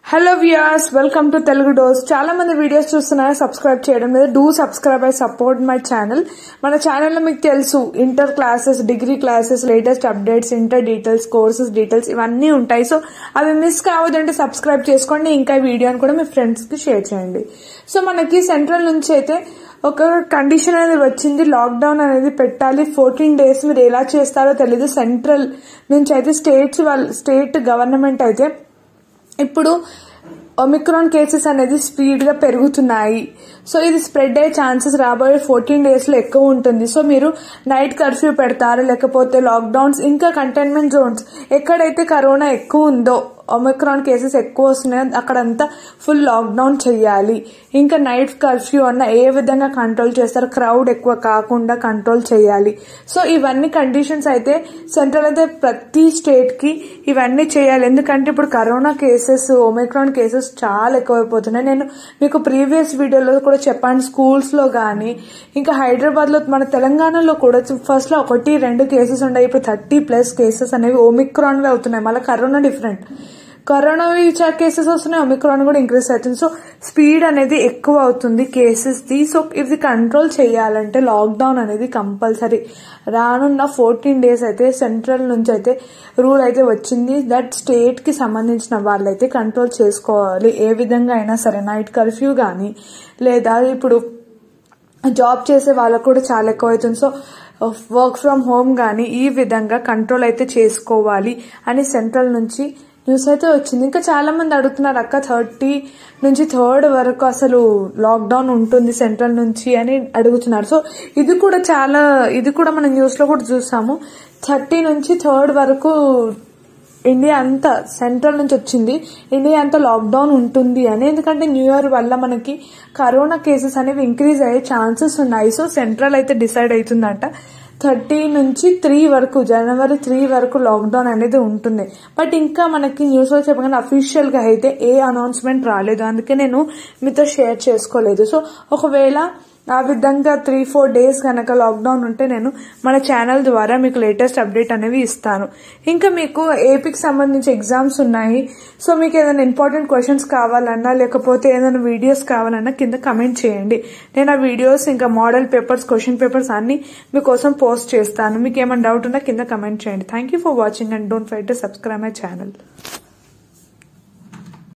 hello viewers welcome to Telugu dose చాలా మంది videos చూస్తున్నారు సబ్స్క్రైబ్ చేయడం లేదు do subscribe I support my channel మన ఛానల్లో మీకు తెలుసు inter classes degree classes latest updates inter details courses details ఇవన్నీ ఉంటాయి సో అవి మిస్ కావద్దంటే సబ్స్క్రైబ్ చేసుకోండి ఇంకా ఈ వీడియోని కూడా మీ ఫ్రెండ్స్కి షేర్ చేయండి సో మనకి సెంట్రల్ నుంచి అయితే ఒక కండిషన్ అనేది వచ్చింది లాక్డౌన్ అనేది పెట్టాలి ఫోర్టీన్ డేస్ మీరు ఎలా చేస్తారో తెలియదు సెంట్రల్ నుంచి అయితే స్టేట్స్ వాళ్ళ స్టేట్ గవర్నమెంట్ అయితే ఇప్పుడు ఒమిక్రాన్ కేసెస్ అనేది స్పీడ్ గా పెరుగుతున్నాయి సో ఇది స్ప్రెడ్ అయ్యే ఛాన్సెస్ రాబోయే ఫోర్టీన్ డేస్ లో ఎక్కువ ఉంటుంది సో మీరు నైట్ కర్ఫ్యూ పెడతారు లేకపోతే లాక్డౌన్స్ ఇంకా కంటైన్మెంట్ జోన్స్ ఎక్కడైతే కరోనా ఎక్కువ ఉందో ఒమిక్రాన్ కేసెస్ ఎక్కువ వస్తున్నాయో అక్కడంతా ఫుల్ లాక్డౌన్ చేయాలి ఇంకా నైట్ కర్ఫ్యూ అన్న ఏ విధంగా కంట్రోల్ చేస్తారు క్రౌడ్ ఎక్కువ కాకుండా కంట్రోల్ చేయాలి సో ఇవన్నీ కండిషన్స్ అయితే సెంట్రల్ అయితే ప్రతి స్టేట్ కి ఇవన్నీ చేయాలి ఎందుకంటే ఇప్పుడు కరోనా కేసెస్ ఒమిక్రాన్ కేసెస్ చాలా ఎక్కువైపోతున్నాయి నేను మీకు ప్రీవియస్ వీడియోలో కూడా చెప్పాను స్కూల్స్ లో కానీ ఇంకా హైదరాబాద్ లో మన తెలంగాణలో కూడా ఫస్ట్ లో ఒకటి రెండు కేసెస్ ఉన్నాయి ఇప్పుడు థర్టీ ప్లస్ కేసెస్ అనేవి ఒమిక్రాన్ అవుతున్నాయి మళ్ళీ కరోనా డిఫరెంట్ కరోనా కేసెస్ వస్తున్నాయి ఒమిక్రాన్ కూడా ఇంక్రీస్ అవుతుంది సో స్పీడ్ అనేది ఎక్కువ అవుతుంది కేసెస్ ది సో ఇది కంట్రోల్ చేయాలంటే లాక్డౌన్ అనేది కంపల్సరీ రానున్న ఫోర్టీన్ డేస్ అయితే సెంట్రల్ నుంచి అయితే రూల్ అయితే వచ్చింది దట్ స్టేట్ కి సంబంధించిన వాళ్ళైతే కంట్రోల్ చేసుకోవాలి ఏ విధంగా అయినా సరే నైట్ కర్ఫ్యూ కానీ లేదా ఇప్పుడు జాబ్ చేసే వాళ్ళకు కూడా చాలా ఎక్కువ అవుతుంది సో వర్క్ ఫ్రమ్ హోమ్ కానీ ఈ విధంగా కంట్రోల్ అయితే చేసుకోవాలి అని సెంట్రల్ నుంచి న్యూస్ అయితే వచ్చింది ఇంకా చాలా మంది అడుగుతున్నారు అక్క థర్టీ నుంచి థర్డ్ వరకు అసలు లాక్డౌన్ ఉంటుంది సెంట్రల్ నుంచి అని అడుగుతున్నారు సో ఇది కూడా చాలా ఇది కూడా మన న్యూస్ లో కూడా చూసాము థర్టీ నుంచి థర్డ్ వరకు ఇండియా అంతా సెంట్రల్ నుంచి వచ్చింది ఇండియా అంతా లాక్డౌన్ ఉంటుంది అని ఎందుకంటే న్యూ ఇయర్ వల్ల మనకి కరోనా కేసెస్ అనేవి ఇంక్రీజ్ అయ్యే ఛాన్సెస్ ఉన్నాయి సో సెంట్రల్ అయితే డిసైడ్ అవుతుందంట థర్టీ నుంచి త్రీ వరకు జనవరి త్రీ వరకు లాక్డౌన్ అనేది ఉంటుంది బట్ ఇంకా మనకి న్యూస్ లో చెప్పగానే అఫీషియల్ గా అయితే ఏ అనౌన్స్మెంట్ రాలేదు అందుకే నేను మీతో షేర్ చేసుకోలేదు సో ఒకవేళ ఆ విధంగా త్రీ ఫోర్ డేస్ కనుక లాక్డౌన్ ఉంటే నేను మన ఛానల్ ద్వారా మీకు లేటెస్ట్ అప్డేట్ అనేవి ఇస్తాను ఇంకా మీకు ఏపీకి సంబంధించి ఎగ్జామ్స్ ఉన్నాయి సో మీకు ఏదైనా ఇంపార్టెంట్ క్వశ్చన్స్ కావాలన్నా లేకపోతే ఏదైనా వీడియోస్ కావాలన్నా కింద కమెంట్ చేయండి నేను ఆ వీడియోస్ ఇంకా మోడల్ పేపర్స్ క్వశ్చన్ పేపర్స్ అన్ని మీకోసం పోస్ట్ చేస్తాను మీకు ఏమైనా డౌట్ ఉన్నా కింద కమెంట్ చేయండి thank you for watching and don't fight to subscribe my channel